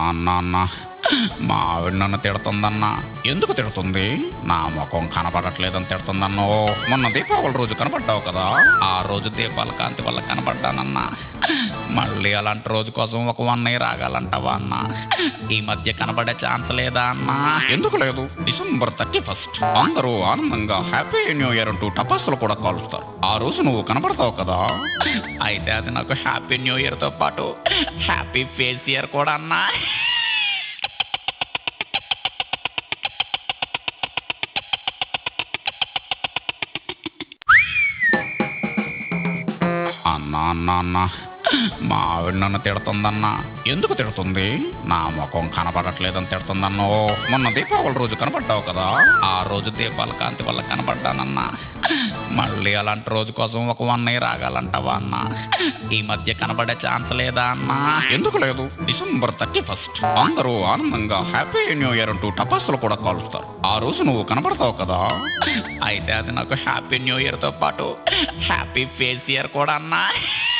అన్న అన్న మా ఆవిడ నన్ను తిడుతుందన్నా ఎందుకు తిడుతుంది నా ముఖం కనపడట్లేదని తిడుతుందన్నో మొన్న దీపావళి రోజు కనపడ్డావు కదా ఆ రోజు దీపాల కాంతి వల్ల కనపడ్డానన్నా మళ్ళీ అలాంటి రోజు కోసం ఒక వన్ ఇయర్ ఆగాలంటావా అన్న ఈ మధ్య కనపడే ఛాన్స్ లేదా అన్నా ఎందుకు లేదు డిసెంబర్ థర్టీ ఫస్ట్ అందరూ ఆనందంగా హ్యాపీ న్యూ ఇయర్ అంటూ టపాసులు కూడా కాలుస్తారు ఆ రోజు నువ్వు కనపడతావు కదా అయితే అది నాకు హ్యాపీ న్యూ ఇయర్ తో పాటు హ్యాపీ ఫేస్ ఇయర్ కూడా అన్నా అన్నా అన్నా అన్నా మా ఆవిడ నన్ను తిడుతుందన్నా ఎందుకు తిడుతుంది నా ముఖం కనపడట్లేదని తిడుతుందన్నో మొన్న దీపావళి రోజు కనపడ్డావు కదా ఆ రోజు దీపాల కాంతి వల్ల కనపడ్డానన్నా మళ్ళీ అలాంటి రోజు కోసం ఒక వన్ ఇయర్ ఆగాలంటావా అన్నా ఈ మధ్య కనపడే ఛాన్స్ లేదా అన్నా ఎందుకు లేదు డిసెంబర్ థర్టీ ఫస్ట్ అందరూ ఆనందంగా హ్యాపీ న్యూ ఇయర్ అంటూ టపాసులు కూడా కాలుస్తారు ఆ రోజు నువ్వు కనపడతావు కదా అయితే అది నాకు హ్యాపీ న్యూ ఇయర్ తో పాటు హ్యాపీ ఫేస్ ఇయర్ కూడా అన్నా